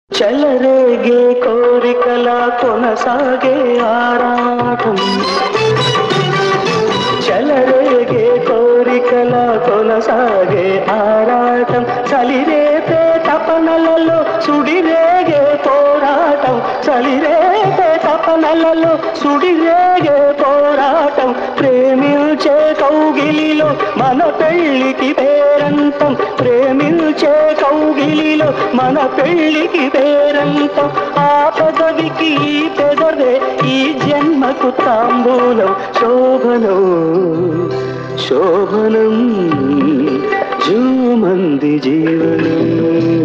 చెలరేగే కోరికల కొనసాగే ఆరాటం చెలరేగే కోరికల కొనసాగే ఆరాటం చలిరేపే తపనలలో సుడిరేగే పోరాటం చలిరేపే తపనలలో సుడిరేగే పోరాటం ప్రేమించే కౌగిలిలో మన పెళ్ళికి పేరంతం ప్రేమించే కౌగిలిలో మన పెళ్ళికి పేరంతం ఆ పెదవికి ఈ పెదవే ఈ జన్మకు తాంబూలం శోభనం శోభనం జూమంది జీవనం